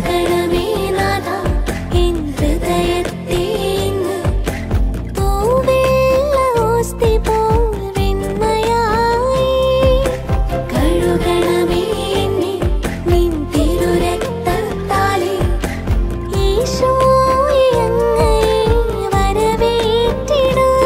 ഒരുക്കണമേ നാഥ എൻ ഹൃദയത്തെ ഇന്ന് പൂവെള്ള ഓസ്തി പോൽ വെണ്മയായി കഴുകണമേ എന്നെ നിൻ തിരുരക്തത്താലെ ഈശോയെ അങ്ങയെ വരവേറ്റിടാം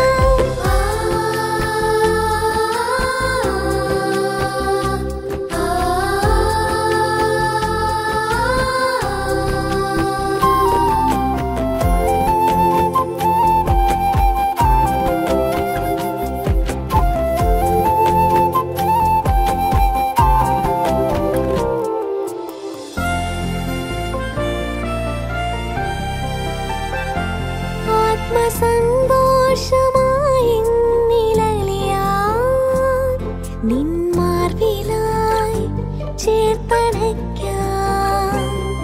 ആത്മസന്തോഷമായി നിലലിയാൻ നിൻ മാർവിലായി ചേർത്തണയ്ക്കാൻ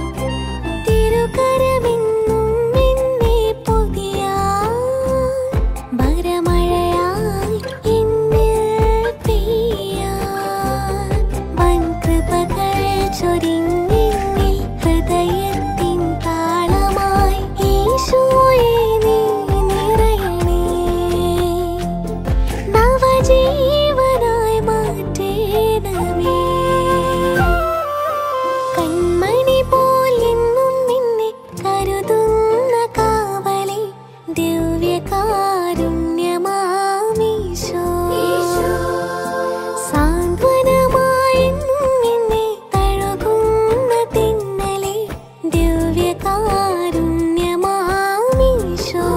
തിരുകരമെന്നും നിന്നെ പൊതിയാൻ വരമഴയായി എന്നിൽ പെയ്യാൻ വൻകൃപകൾ ചൊരിഞ്ഞെന്നിൽ ഹൃദയത്തിൻ താളമായി ഈശോയെ നീ നിറയണേ നവജീവനായി മാറ്റേണമേ കൺമണി പോൽ എന്നും നിന്നെ കരുതുന്ന കാവലി ദിവ്യകാരുണ്യമാമീശോ സാന്ത്വനമായെന്നും എന്നെ തഴുകുന്ന തിന്നലെ ദിവ്യകാരുണ്യമാമീശോ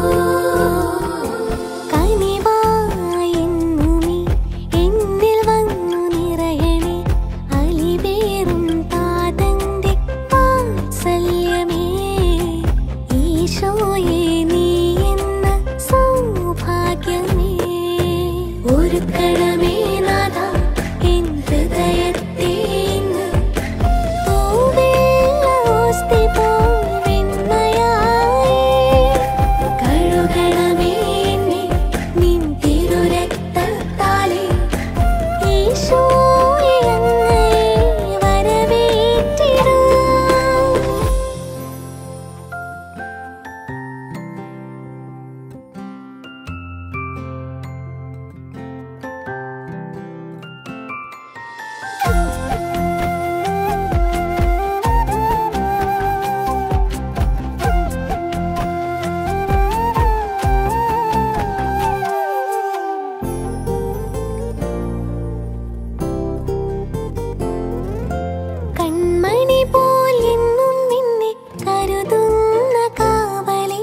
കനിവായെന്നുമീ എന്നിൽ വന്നു നിറയണേ അലിവേറും താതന്റെ വാത്സല്യമേ ഈശോയെ നീ എന്ന സൗഭാഗ്യമേ ഒരുക്കണമേ നാഥ എൻ ഹൃദയത്തെ ഇന്ന് പൂവെള്ള ഓസ്തി പോൽ വെണ്മയായി കഴുകണമേ എന്നെ നിൻ തിരുരക്തത്താലെ ഈശോയെ അങ്ങയെ വരവേറ്റിടാം കൺമണി പോൽ എന്നും നിന്നെ കരുതുന്ന കാവലി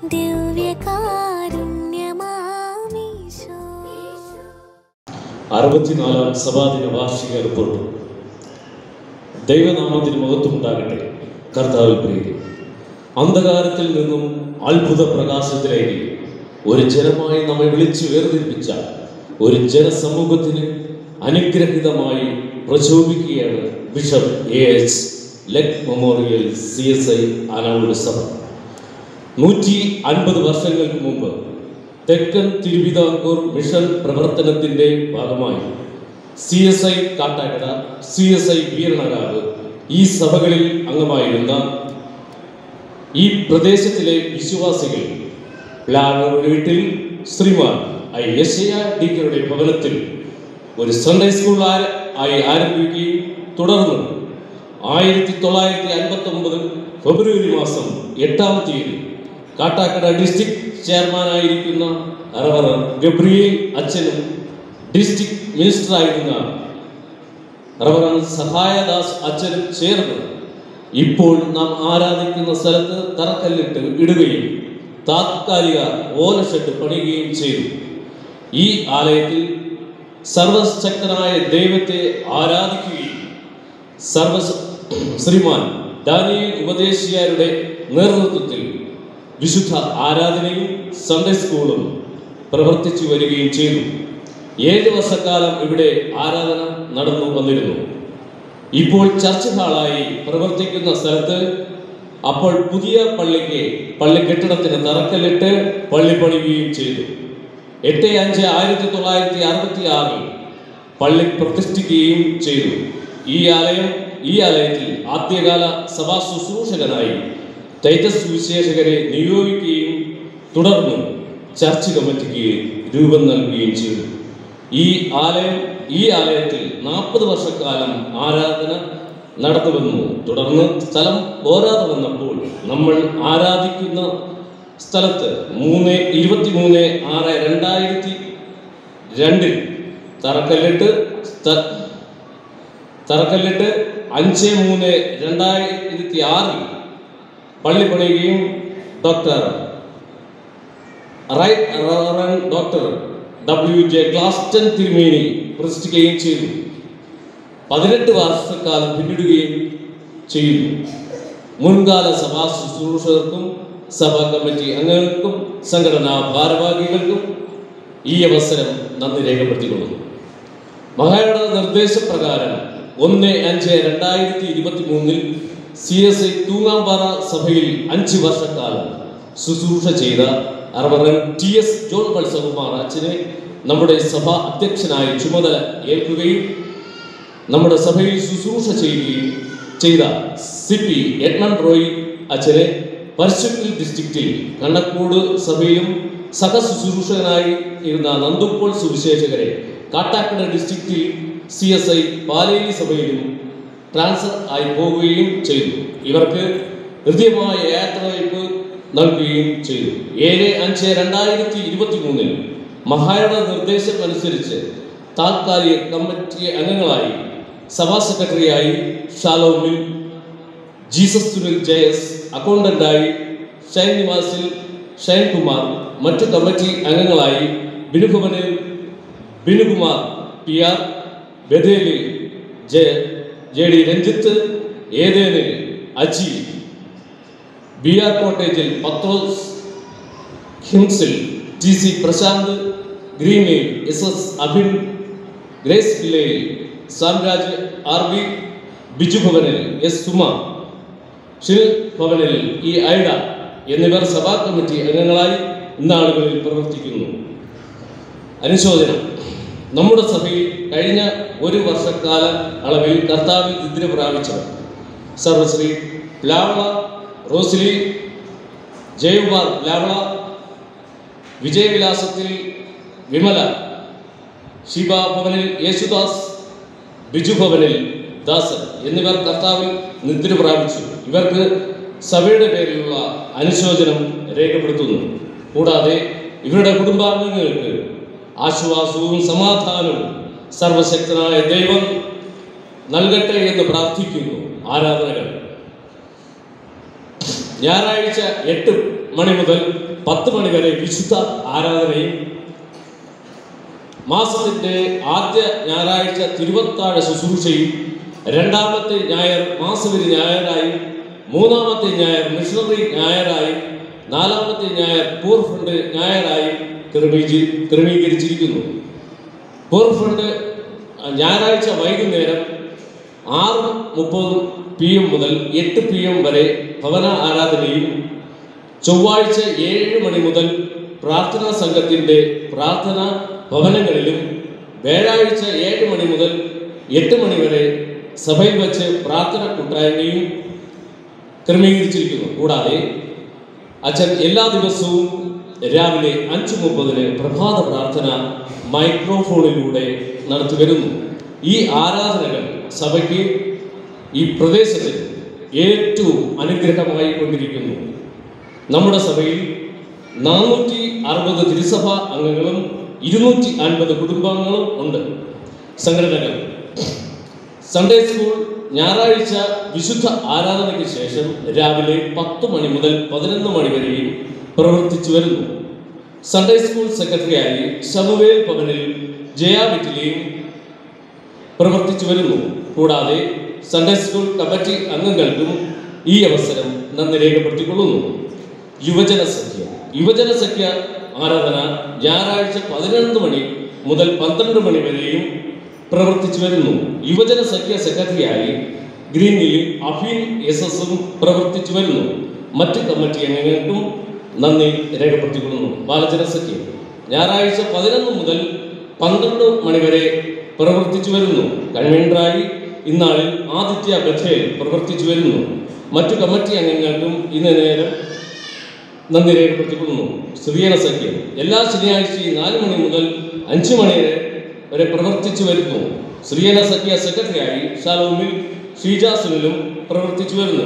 ദിവ്യകാരുണ്യമാമീശോ അറുപത്തിനാലാം സഭാദിന വാർഷിക റിപ്പോർട്ട് ദൈവനാമത്തിന് മഹത്വം ഉണ്ടാകട്ടെ കർത്താവിൽ പ്രിയരെ അന്ധകാരത്തിൽ നിന്നും അത്ഭുത പ്രകാശത്തിലേക്ക് ഒരു ജനമായി നമ്മെ വിളിച്ചു വേർതിരിപ്പിച്ച ഒരു ജനസമൂഹത്തിന് അനുഗ്രഹിതമായി പ്രചോദിക്കുകയാണ് bishop A H Legg memorial C S I Anavoor സഭ നൂറ്റി അൻപത് വർഷങ്ങൾക്ക് മുമ്പ് തെക്കൻ തിരുവിതാംകൂർ മിഷൻ പ്രവർത്തനത്തിൻ്റെ ഭാഗമായി C S I Kattakada C S I Veeranakavu ഈ സഭകളിൽ അംഗമായിരുന്ന ഈ പ്രദേശത്തിലെ വിശ്വാസികൾ പ്ലാനർ വീട്ടിൽ ശ്രീമാൻ ഐ യശയ ഡീക്കറുടെ ഭവനത്തിൽ ഒരു സൺഡേ സ്കൂൾ ആര- ആയി ആരംഭിക്കുകയും തുടർന്ന് ആയിരത്തി തൊള്ളായിരത്തി അൻപത്തി ഒമ്പത് ഫെബ്രുവരി മാസം എട്ടാം തീയതി കാട്ടാക്കട ഡിസ്ട്രിക്ട് ചെയർമാനായിരിക്കുന്ന റവർ ഗബ്രിയേൽ അച്ഛനും ഡിസ്ട്രിക്ട് മിനിസ്റ്ററായിരുന്ന റവറൻ സഹായദാസ് അച്ഛനും ചേർന്ന് ഇപ്പോൾ നാം ആരാധിക്കുന്ന സ്ഥലത്ത് തറക്കല്ലിട്ട് ഇടുകയും താത്കാലിക ഓലഷെഡ് പണിയുകയും ചെയ്തു ഈ ആലയത്തിൽ സർവശക്തനായ ദൈവത്തെ ആരാധിക്കുകയും സർവ ശ്രീമാൻ ദാനിയേൽ ഉപദേശിയാരുടെ നേതൃത്വത്തിൽ വിശുദ്ധ ആരാധനയും സൺഡേ സ്കൂളും പ്രവർത്തിച്ചു വരികയും ചെയ്തു ഏഴ് വർഷക്കാലം ഇവിടെ ആരാധന നടന്നു വന്നിരുന്നു ഇപ്പോൾ ചർച്ച് ഹാളായി പ്രവർത്തിക്കുന്ന സ്ഥലത്ത് അപ്പോൾ പുതിയ പള്ളിക്ക് പള്ളി കെട്ടിടത്തിന് തറക്കല്ലിട്ട് പള്ളി പണിയുകയും ചെയ്തു എട്ട് അഞ്ച് ആയിരത്തി തൊള്ളായിരത്തി അറുപത്തി ആറിൽ പള്ളി പ്രതിഷ്ഠിക്കുകയും ചെയ്തു ഈ ആലയം ഈ ആലയത്തിൽ ആദ്യകാല സഭാ ശുശ്രൂഷകനായി ടൈറ്റസ് സുവിശേഷകരെ നിയോഗിക്കുകയും തുടർന്ന് ചർച്ച് കമ്മിറ്റിക്ക് രൂപം നൽകുകയും ചെയ്തു ഈ ആലയം ഈ ആലയത്തിൽ നാൽപ്പത് വർഷക്കാലം ആരാധന നടന്നു വന്നു തുടർന്ന് സ്ഥലം പോരാതെ വന്നപ്പോൾ നമ്മൾ ആരാധിക്കുന്ന സ്ഥലത്ത് മൂന്ന് ഇരുപത്തി മൂന്ന് ആറ് രണ്ടായിരത്തി രണ്ടിൽ തറക്കല്ലിട്ട് സ്ഥ- തറക്കല്ലിട്ട് അഞ്ച് മൂന്ന് രണ്ടായിരത്തി ആറിൽ പള്ളി പണിയുകയും doctor right reverend doctor W J Claston തിരുമേനി പ്രതിഷ്ഠിക്കുകയും ചെയ്തു പതിനെട്ട് വർഷക്കാലം പിന്നിടുകയും ചെയ്യുന്നു മുൻകാല സഭാ ശുശ്രൂഷകർക്കും സഭാ കമ്മിറ്റി അംഗങ്ങൾക്കും സംഘടനാ ഭാരവാഹികൾക്കും ഈ അവസരം നന്ദി രേഖപ്പെടുത്തിക്കൊള്ളുന്നു മഹായുടെ നിർദ്ദേശപ്രകാരം ഒന്ന് അഞ്ച് രണ്ടായിരത്തി ഇരുപത്തി മൂന്നിൽ സി എസ് ഐ തൂങ്ങാമ്പാറ സഭയിൽ അഞ്ച് വർഷക്കാലം ശുശ്രൂഷ ചെയ്ത reverend T S John Palsakumar അച്ഛനെ നമ്മുടെ സഭ അധ്യക്ഷനായി ചുമതല ഏൽക്കുകയും നമ്മുടെ സഭയിൽ ശുശ്രൂഷ ചെയ്യുകയും ചെയ്ത സി പി എഡ്മൺ റോയ് അച്ഛനെ പരശുക്കൽ ഡിസ്ട്രിക്റ്റിൽ കണ്ണക്കോട് സഭയിലും സഹശുശ്രൂഷകനായി ഇരുന്ന നന്ദുപ്പോൾ സുവിശേഷകരെ കാട്ടാക്കട ഡിസ്ട്രിക്റ്റിൽ സി എസ് ഐ പാലേലി സഭയിലും ട്രാൻസ്ഫർ ആയി പോകുകയും ചെയ്തു ഇവർക്ക് ഹൃദ്യമായ യാത്രയപ്പ് നൽകുകയും ചെയ്തു ഏഴ് അഞ്ച് രണ്ടായിരത്തി ഇരുപത്തി മൂന്നിൽ മഹായുടെ നിർദ്ദേശം അനുസരിച്ച് താൽക്കാലിക കമ്മിറ്റി അംഗങ്ങളായി സഭാ സെക്രട്ടറിയായി ഷാലോമിൽ ജീസസ് സുനിൽ ജയസ് അക്കൗണ്ടന്റായി ഷൈൻ നിവാസിൽ ഷൈൻ കുമാർ മറ്റു കമ്മിറ്റി അംഗങ്ങളായി ബിനുഭവനിൽ ബിനുകുമാർ പി ആർ ബദേലിൽ ജെ ജെ ഡി രഞ്ജിത്ത് ഏതേനിൽ അജി ബി ആർ കോട്ടേജിൽ പത്രോസ് ഹിംസിൽ ടി സി പ്രശാന്ത് ഗ്രീനിൽ എസ് എസ് അഭിൻ ഗ്രേസ് പിള്ളയിൽ സാംരാജ് ആർ ബി ബിജു ഭവനിൽ എസ് സുമ ഷിൽ ഭവനിൽ ഇ ഐഡ എന്നിവർ സഭാ കമ്മിറ്റി അംഗങ്ങളായി ഇന്നാളുകളിൽ പ്രവർത്തിക്കുന്നു അനുശോചനം നമ്മുടെ സഭയിൽ കഴിഞ്ഞ ഒരു വർഷക്കാല അളവിൽ കർത്താവിൽ നിദ്ര പ്രാപിച്ചവർ സർവശ്രീ പ്ലാവള റോസ്ലി ജയകുമാർ പ്ലാവള വിജയവിലാസത്തിൽ വിമല ശിവ ഭവനിൽ യേശുദാസ് ബിജു ഭവനിൽ ദാസൻ എന്നിവർ കർത്താവിൽ നിദ്ര പ്രാപിച്ചു ഇവർക്ക് സഭയുടെ പേരിലുള്ള അനുശോചനം രേഖപ്പെടുത്തുന്നു കൂടാതെ ഇവരുടെ കുടുംബാംഗങ്ങൾക്ക് ആശ്വാസവും സമാധാനവും സർവശക്തനായ ദൈവം നൽകട്ടെ എന്ന് പ്രാർത്ഥിക്കുന്നു ആരാധനകൾ ഞായറാഴ്ച എട്ട് മണി മുതൽ പത്ത് മണി വരെ വിശുദ്ധ ആരാധനയും മാസത്തിന്റെ ആദ്യ ഞായറാഴ്ച തിരുവത്താഴ ശുശ്രൂഷയും രണ്ടാമത്തെ ഞായർ മാസവരി ഞായറായും മൂന്നാമത്തെ ഞായർ മിഷണറി ഞായറായും നാലാമത്തെ ഞായർ പൂർ ഫണ്ട് ഞായറായും ക്രമീചി ക്രമീകരിച്ചിരിക്കുന്നു പൂർ ഫണ്ട് ഞായറാഴ്ച വൈകുന്നേരം ആറ് മുപ്പത് പി എം മുതൽ എട്ട് പി എം വരെ ഭവന ആരാധനയും ചൊവ്വാഴ്ച ഏഴ് മണി മുതൽ പ്രാർത്ഥനാ സംഘത്തിൻ്റെ പ്രാർത്ഥന ഭവനങ്ങളിലും വ്യാഴാഴ്ച ഏഴ് മണി മുതൽ എട്ട് മണി വരെ സഭയിൽ വച്ച് പ്രാർത്ഥന കൂട്ടായ്മയും ക്രമീകരിച്ചിരിക്കുന്നു കൂടാതെ അച്ഛൻ എല്ലാ ദിവസവും രാവിലെ അഞ്ച് മുപ്പതിന് പ്രഭാത പ്രാർത്ഥന മൈക്രോഫോണിലൂടെ നടത്തി വരുന്നു ഈ ആരാധനകൾ സഭയ്ക്ക് ഈ പ്രദേശത്ത് ഏറ്റവും അനുഗ്രഹമായി കൊണ്ടിരിക്കുന്നു നമ്മുടെ സഭയിൽ നാനൂറ്റി അറുപത് തിരുസഭ അംഗങ്ങളും ഇരുന്നൂറ്റി അൻപത് കുടുംബാംഗങ്ങളും ഉണ്ട് സംഘടനകൾ സൺഡേ സ്കൂൾ ഞായറാഴ്ച വിശുദ്ധ ആരാധനയ്ക്ക് ശേഷം രാവിലെ പത്ത് മണി മുതൽ പതിനൊന്ന് മണി വരെയും പ്രവർത്തിച്ചു വരുന്നു സൺഡേ സ്കൂൾ സെക്രട്ടറിയായി ശമുവേൽ ഭവനിൽ ജയാ വിറ്റിലെയും പ്രവർത്തിച്ചു വരുന്നു കൂടാതെ സൺഡേ സ്കൂൾ കമ്മിറ്റി അംഗങ്ങൾക്കും ഈ അവസരം നന്ദി രേഖപ്പെടുത്തിക്കൊള്ളുന്നു യുവജന സഖ്യ യുവജന സഖ്യ ആരാധന ഞായറാഴ്ച പതിനൊന്ന് മണി മുതൽ പന്ത്രണ്ട് മണി വരെയും പ്രവർത്തിച്ചു വരുന്നു യുവജന സഖ്യ സെക്രട്ടറിയായി ഗ്രീനിൽ അഫീൻ എസ് എസും പ്രവർത്തിച്ചു വരുന്നു മറ്റ് കമ്മിറ്റി അംഗങ്ങൾക്കും നന്ദി രേഖപ്പെടുത്തിക്കൊള്ളുന്നു ബാലജന സഖ്യം ഞായറാഴ്ച പതിനൊന്ന് മുതൽ പന്ത്രണ്ട് മണി വരെ പ്രവർത്തിച്ചു വരുന്നു കൺവീനറായി ഇന്നാളിൽ ആദിത്യ ബഥേൽ പ്രവർത്തിച്ചു വരുന്നു മറ്റു കമ്മിറ്റി അംഗങ്ങൾക്കും ഇന്ന് നേരം നന്ദി രേഖപ്പെടുത്തിക്കൊള്ളുന്നു സ്ത്രീയന സഖ്യം എല്ലാ ശനിയാഴ്ചയും നാല് മണി മുതൽ അഞ്ച് മണി വരെ വരെ പ്രവർത്തിച്ചു വരുന്നു സ്ത്രീയന സഖ്യ സെക്രട്ടറിയായി ഷാലോമിൽ ഷീജ സുനിലും പ്രവർത്തിച്ചു വരുന്നു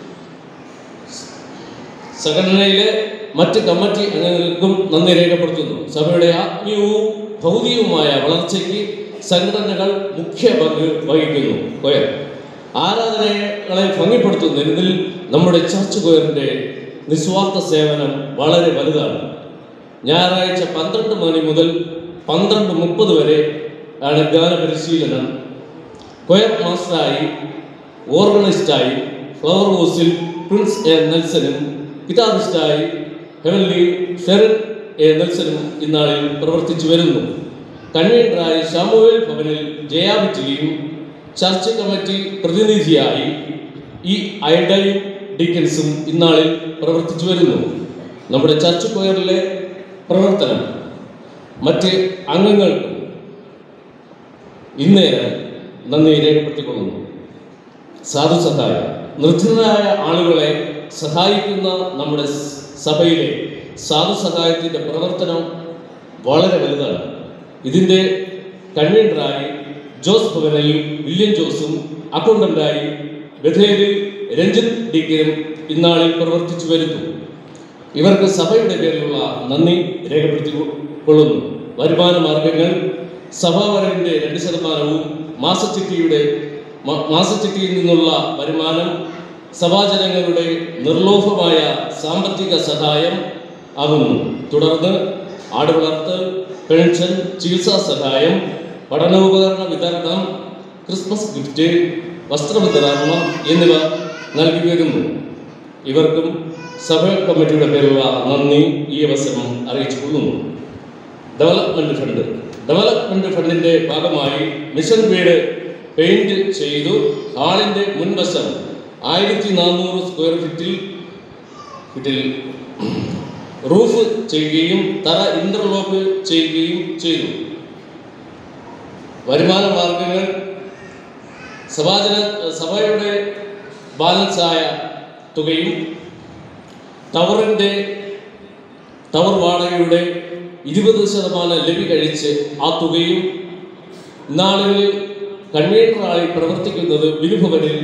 സംഘടനയിലെ മറ്റ് കമ്മിറ്റി അംഗങ്ങൾക്കും നന്ദി രേഖപ്പെടുത്തുന്നു സഭയുടെ ആത്മീയവും ഭൗതികവുമായ വളർച്ചയ്ക്ക് സംഘടനകൾ മുഖ്യ പങ്ക് വഹിക്കുന്നു കൊയർ ആരാധനകളെ ഭംഗിപ്പെടുത്തുന്നതിൽ നമ്മുടെ ചർച്ച് കൊയറിൻ്റെ നിസ്വാർത്ഥ സേവനം വളരെ വലുതാണ് ഞായറാഴ്ച പന്ത്രണ്ട് മണി മുതൽ പന്ത്രണ്ട് മുപ്പത് വരെ ആണ് ഗാന പരിശീലനം കൊയർ മാസ്റ്ററായി ഓർഗനൈസ്റ്റായി ഫ്ലവർ ഹൗസിൽ പ്രിൻസ് എ നെൽസനും ഗിറ്റാറിസ്റ്റായി ഹെവൻലി ഷെറിൻ എ നെൽസനും ഇന്നാളിൽ പ്രവർത്തിച്ചു വരുന്നു കൺവീനറായി ഷാമുവേൽ ഭവനിൽ ജയാബിറ്റിയും ചർച്ച് കമ്മിറ്റി പ്രതിനിധിയായി ഈ ഐഡയും ഡീക്കൻസും ഇന്നാളിൽ പ്രവർത്തിച്ചു വരുന്നു നമ്മുടെ ചർച്ച് കൊയറിലെ പ്രവർത്തനം മറ്റ് അംഗങ്ങൾക്കും ഇന്നേറെ നന്ദി രേഖപ്പെടുത്തിക്കൊള്ളുന്നു സാധു സഹായം നിർധനരായ ആളുകളെ സഹായിക്കുന്ന നമ്മുടെ സ് സഭയിലെ സാധു സഹായത്തിൻ്റെ പ്രവർത്തനം വളരെ വലുതാണ് ഇതിൻ്റെ കൺവീനറായി ജോസ് ഭവനയിൽ വില്യം ജോസും അക്കൗണ്ടന്റായി ബഥേലിൽ രഞ്ജിത്ത് ഡിഗ്ഗരും ഇന്നാളിൽ പ്രവർത്തിച്ചു വരുന്നു ഇവർക്ക് സഭയുടെ പേരിലുള്ള നന്ദി രേഖപ്പെടുത്തി കൊള്ളുന്നു വരുമാന മാർഗങ്ങൾ സഭാവരവിൻ്റെ രണ്ട് ശതമാനവും മാസച്ചിട്ടിയുടെ മ- മാസച്ചിട്ടിയിൽ നിന്നുള്ള വരുമാനം സഭാജനങ്ങളുടെ നിർലോഭമായ സാമ്പത്തിക സഹായം ആകുന്നു തുടർന്ന് ആടുവളർത്തൽ പെൻഷൻ ചികിത്സാ സഹായം പഠനോപകരണ വിതരണം ക്രിസ്മസ് ഗിഫ്റ്റ് വസ്ത്രവിതരണം എന്നിവ നൽകി വരുന്നു ഇവർക്കും സഭ കമ്മിറ്റിയുടെ പേരിലുള്ള നന്ദി ഈ അവസരം അറിയിച്ചു കൊള്ളുന്നു ഡെവലപ്മെന്റ് ഫണ്ട് ഡെവലപ്മെന്റ് ഫണ്ടിന്റെ ഭാഗമായി മിഷൻ വീട് പെയിന്റ് ചെയ്തു ഹാളിന്റെ മുൻവശം ആയിരത്തി നാനൂറ് സ്ക്വയർ ഫീറ്റിൽ ഫീറ്റിൽ റൂഫ് ചെയ്യുകയും തറ ഇന്റർലോക്ക് ചെയ്യുകയും ചെയ്തു വരുമാന മാർഗങ്ങൾ സഭാജന സഭയുടെ ബാലൻസായ തുകയും ടവറിൻ്റെ ടവർ വാടകയുടെ ഇരുപത് ശതമാനം ലഭി കഴിച്ച് ആ തുകയും നാളുകളിൽ കൺവീനറായി പ്രവർത്തിക്കുന്നത് ബിനുഭവനിൽ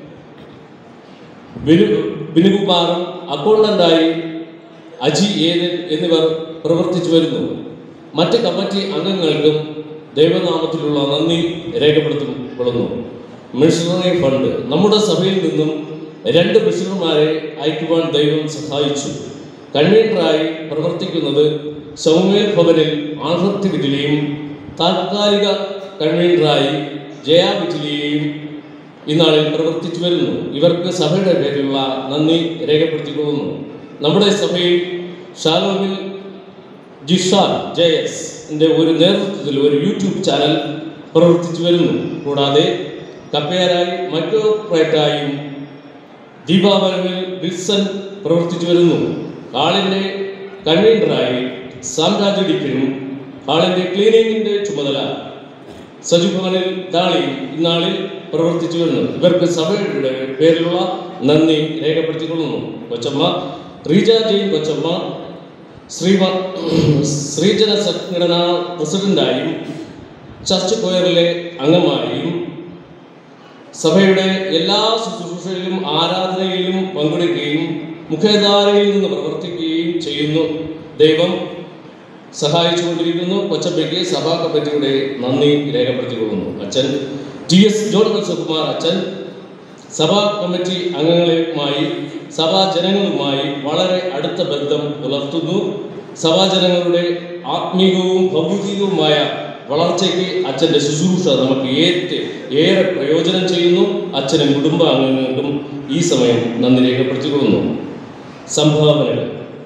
ബിനു ബിനുകുമാറും അക്കൗണ്ടന്റായി അജി ഏതൻ എന്നിവർ പ്രവർത്തിച്ചു വരുന്നു മറ്റ് കമ്മിറ്റി അംഗങ്ങൾക്കും ദൈവനാമത്തിലുള്ള നന്ദി രേഖപ്പെടുത്തപ്പെടുന്നു മിഷണറി ഫണ്ട് നമ്മുടെ സഭയിൽ നിന്നും രണ്ട് മിഷണർമാരെ അയക്കുവാൻ ദൈവം സഹായിച്ചു കൺവീനറായി പ്രവർത്തിക്കുന്നത് സൗമ്യൽ ഭവനിൽ ആഹർത്തി വിറ്റിലെയും താൽക്കാലിക കൺവീനറായി ജയാ വിറ്റിലെയും ഇന്നാളിൽ പ്രവർത്തിച്ചു വരുന്നു ഇവർക്ക് സഭയുടെ പേരിലുള്ള നന്ദി രേഖപ്പെടുത്തിക്കൊള്ളുന്നു നമ്മുടെ സഭയിൽ ഷാലോമിൽ ജിഷാൻ ജെ എസ് ഒരു നേതൃത്വത്തിൽ ഒരു യൂട്യൂബ് ചാനൽ പ്രവർത്തിച്ചു വരുന്നു കൂടാതെ കപ്പയാരായി മൈക്രോപ്രൈറ്റായും ദീപാവലമിൽ വിൽസൺ പ്രവർത്തിച്ചു വരുന്നു ഹാളിൻ്റെ കൺവീനറായി സാംരാജ് ഡിക്കനും ഹാളിൻ്റെ ക്ലീനിങ്ങിൻ്റെ ചുമതല സജു ഭവനിൽ ദാളിയും ഇന്നാളിൽ പ്രവർത്തിച്ചു വരുന്നു ഇവർക്ക് സഭയുടെ പേരിലുള്ള നന്ദി രേഖപ്പെടുത്തിക്കൊള്ളുന്നു കൊച്ചമ്മ റീജ ജെയിൻ കൊച്ചമ്മ ശ്രീവ ശ്രീജന സംഘടനാ പ്രസിഡന്റായും ചർച്ച് കൊയറിലെ അംഗമായും സഭയുടെ എല്ലാ ശുശ്രൂഷയിലും ആരാധനയിലും പങ്കെടുക്കുകയും മുഖ്യധാരയിൽ നിന്ന് പ്രവർത്തിക്കുകയും ചെയ്യുന്നു ദൈവം സഹായിച്ചുകൊണ്ടിരിക്കുന്നു കൊച്ചമ്മയ്ക്ക് സഭാ കമ്മിറ്റിയുടെ നന്ദി രേഖപ്പെടുത്തിക്കൊള്ളുന്നു അച്ഛൻ ടി എസ് ജോൺ വത്സകുമാർ അച്ഛൻ സഭാ കമ്മിറ്റി അംഗങ്ങളുമായി സഭാ ജനങ്ങളുമായി വളരെ അടുത്ത ബന്ധം പുലർത്തുന്നു സഭാജനങ്ങളുടെ ആത്മീയവും ഭൗതികവുമായ വളർച്ചയ്ക്ക് അച്ഛൻ്റെ ശുശ്രൂഷ നമുക്ക് ഏറ്റ് ഏറെ പ്രയോജനം ചെയ്യുന്നു അച്ഛനും കുടുംബാംഗങ്ങൾക്കും ഈ സമയം നന്ദി രേഖപ്പെടുത്തിക്കൊള്ളുന്നു സംഭാവനകൾ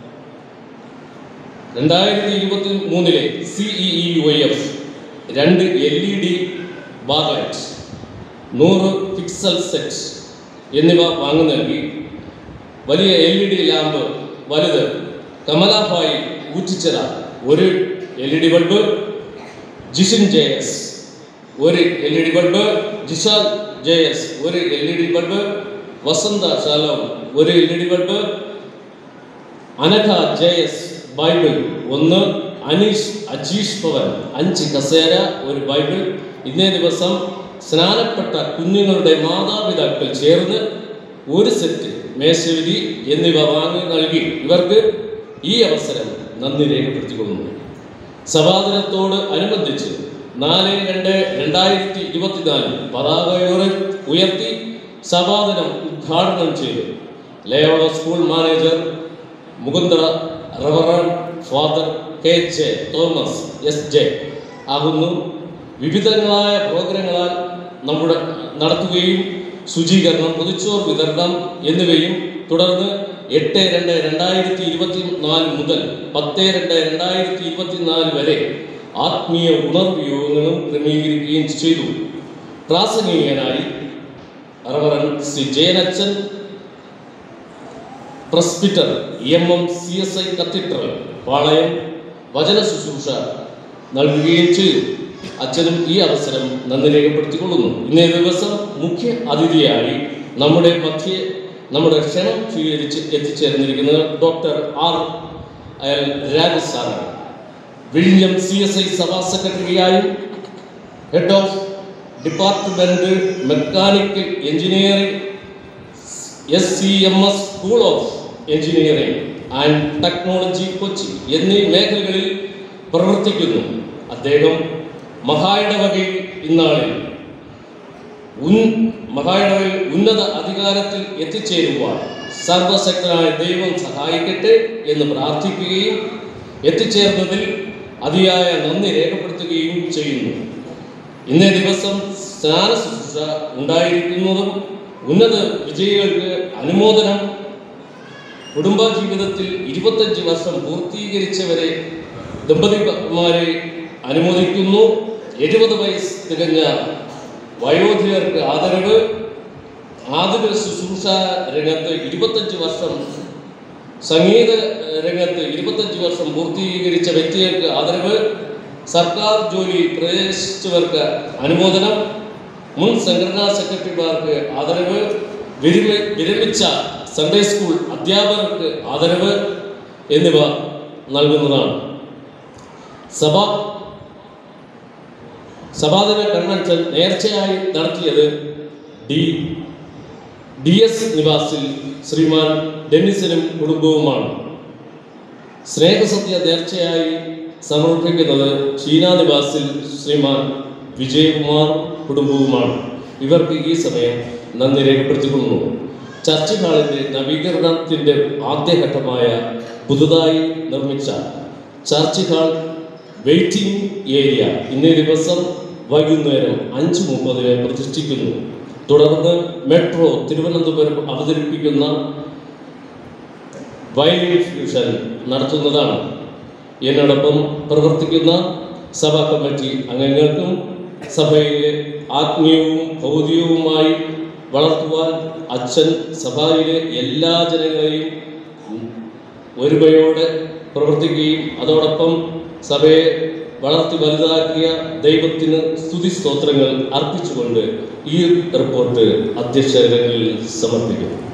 രണ്ടായിരത്തി ഇരുപത്തി മൂന്നിലെ സിഇഇ വൈ എഫ് രണ്ട് എൽ ഇ ഡി ബാർലൈറ്റ് നൂറ് പിക്സൽ സെറ്റ് എന്നിവ വാങ്ങി നൽകി വലിയ എൽ ഇ ഡി ലാമ്പ് വലുത് കമലാഭായി ഊറ്റിച്ചിറ ഒരു L E D bulb Jishin J S ഒരു L E D bulb Jishal J S ഒരു L E D bulb Vasantha Shalom ഒരു L E D bulb Anagha J S Bible ഒന്ന് അനീഷ് അജീഷ് പവൻ അഞ്ച് കസേര ഒരു ബൈബിൾ ഇന്നേ ദിവസം സ്നാനപ്പെട്ട കുഞ്ഞുങ്ങളുടെ മാതാപിതാക്കൾ ചേർന്ന് ഒരു സെറ്റ് മേശവിധി എന്നിവ വാങ്ങി നൽകി ഇവർക്ക് ഈ അവസരം നന്ദി രേഖപ്പെടുത്തിക്കൊള്ളുന്നു സഭാദിനത്തോട് അനുബന്ധിച്ച് നാല് രണ്ട് രണ്ടായിരത്തി ഇരുപത്തിനാലിൽ പതാക ഉയർ- ഉയർത്തി സഭാദിനം ഉദ്ഘാടനം ചെയ്തു Levala school manager Mukunda reverend father K J Thomas S J ആകുന്നു വിവിധങ്ങളായ പ്രോഗ്രാമുകളാൽ നമ്മുടെ നടത്തുകയും ശുചീകരണം പൊതിച്ചോർ വിതരണം എന്നിവയും തുടർന്ന് എട്ട് രണ്ട് രണ്ടായിരത്തി ഇരുപത്തി നാല് മുതൽ പത്ത് രണ്ട് രണ്ടായിരത്തി ഇരുപത്തിനാല് വരെ ആത്മീയ ഉണർവ് യോഗങ്ങളും ക്രമീകരിക്കുകയും ചെയ്തു പ്രാസംഗികനായി റവറൻ സി ജയനച്ചൻ presbyter M M C S I cathedral Palayam വചന ശുശ്രൂഷ നൽകുകയും ചെയ്തു അച്ഛനും ഈ അവസരം നന്ദി രേഖപ്പെടുത്തിക്കൊള്ളുന്നു ഇന്നേ ദിവസം മുഖ്യ അതിഥിയായി നമ്മുടെ മധ്യ നമ്മുടെ ക്ഷണം സ്വീകരിച്ച് എത്തിച്ചേർന്നിരിക്കുന്നത് ഡോക്ടർ ആർ എൽ രാജ് സാറാണ് വിഴിഞ്ഞം സി എസ് ഐ സഭാ സെക്രട്ടറിയായും head of department mechanical engineering S C M S school of engineering and technology Kochi എന്നീ മേഖലകളിൽ പ്രവർത്തിക്കുന്നു അദ്ദേഹം മഹായിടവകയിൽ ഇന്നാളിൽ ഉൻ മഹായിടവയിൽ ഉന്നത അധികാരത്തിൽ എത്തിച്ചേരുവാൻ സർവശക്തനായ ദൈവം സഹായിക്കട്ടെ എന്ന് പ്രാർത്ഥിക്കുകയും എത്തിച്ചേർന്നതിൽ അതിയായ നന്ദി രേഖപ്പെടുത്തുകയും ചെയ്യുന്നു ഇന്നേ ദിവസം സ്നാന ശുശ്രൂഷ ഉണ്ടായിരിക്കുന്നതും ഉന്നത വിജയികൾക്ക് അനുമോദനം കുടുംബ ജീവിതത്തിൽ ഇരുപത്തഞ്ച് വർഷം പൂർത്തീകരിച്ചവരെ ദമ്പതിമാരെ അനുമോദിക്കുന്നു എഴുപത് വയസ്സ് തികഞ്ഞ വയോധികർക്ക് ആദരവ് ആതുര ശുശ്രൂഷ രംഗത്ത് ഇരുപത്തഞ്ച് വർഷം സംഗീത രംഗത്ത് ഇരുപത്തഞ്ച് വർഷം പൂർത്തീകരിച്ച വ്യക്തികൾക്ക് ആദരവ് സർക്കാർ ജോലി പ്രവേശിച്ചവർക്ക് അനുമോദനം മുൻ സംഘടനാ സെക്രട്ടറിമാർക്ക് ആദരവ് വിരമ വിരമിച്ച സൺഡേ സ്കൂൾ അധ്യാപകർക്ക് ആദരവ് എന്നിവ നൽകുന്നതാണ് സഭ സഭാദിന കൺവെൻഷൻ നേർച്ചയായി നടത്തിയത് ഡി ഡി എസ് നിവാസിൽ ശ്രീമാൻ ഡെന്നിസിനും കുടുംബവുമാണ് സ്നേഹസത്യ നേർച്ചയായി സമർപ്പിക്കുന്നത് ചീന നിവാസിൽ ശ്രീമാൻ വിജയകുമാർ കുടുംബവുമാണ് ഇവർക്ക് ഈ സമയം നന്ദി രേഖപ്പെടുത്തിക്കൊള്ളുന്നു ചർച്ച് ഹാളിൻ്റെ നവീകരണത്തിൻ്റെ ആദ്യഘട്ടമായ പുതുതായി നിർമ്മിച്ച ചർച്ച് ഹാൾ വെയിറ്റിംഗ് ഏരിയ ഇന്നേ ദിവസം വൈകുന്നേരം അഞ്ച് മുപ്പതിന് പ്രതിഷ്ഠിക്കുന്നു തുടർന്ന് മെട്രോ തിരുവനന്തപുരം അവതരിപ്പിക്കുന്ന വയലിൻ ഫ്യൂഷൻ നടത്തുന്നതാണ് എന്നോടൊപ്പം പ്രവർത്തിക്കുന്ന സഭാ കമ്മിറ്റി അംഗങ്ങൾക്കും സഭയിലെ ആത്മീയവും ഭൗതികവുമായി വളർത്തുവാൻ അച്ഛൻ സഭയിലെ എല്ലാ ജനങ്ങളെയും ഒരുമയോടെ പ്രവർത്തിക്കുകയും അതോടൊപ്പം സഭയെ വളർത്തി വലുതാക്കിയ ദൈവത്തിന് സ്തുതി സ്തോത്രങ്ങൾ അർപ്പിച്ചുകൊണ്ട് ഈ റിപ്പോർട്ട് അധ്യക്ഷരിൽ സമർപ്പിക്കുന്നു